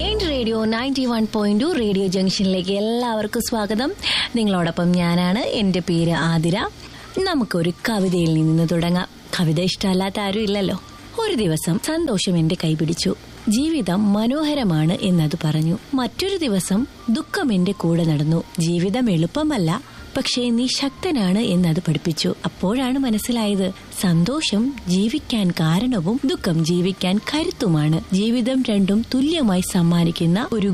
എന്റെ radio ninety one point radio ജംഗ്ഷനിലേക്ക് എല്ലാവർക്കും സ്വാഗതം നിങ്ങളോടൊപ്പം ഞാനാണ് എന്റെ പേര് ആതിര നമുക്കൊരു കവിതയിൽ നിന്ന് തുടങ്ങാം കവിത ഇഷ്ടമല്ലാത്ത ആരും ഇല്ലല്ലോ ഒരു ദിവസം സന്തോഷം എന്റെ കൈപിടിച്ചു ജീവിതം മനോഹരമാണ് എന്നത് പറഞ്ഞു മറ്റൊരു ദിവസം ദുഃഖം എന്റെ കൂടെ നടന്നു ജീവിതം എളുപ്പമല്ല പക്ഷേ നീ ശക്തനാണ് എന്നത് പഠിപ്പിച്ചു അപ്പോഴാണ് മനസ്സിലായത് സന്തോഷം ജീവിക്കാൻ കാരണവും ദുഃഖം ജീവിക്കാൻ കരുത്തുമാണ് ജീവിതം രണ്ടും തുല്യമായി സമ്മാനിക്കുന്ന ഒരു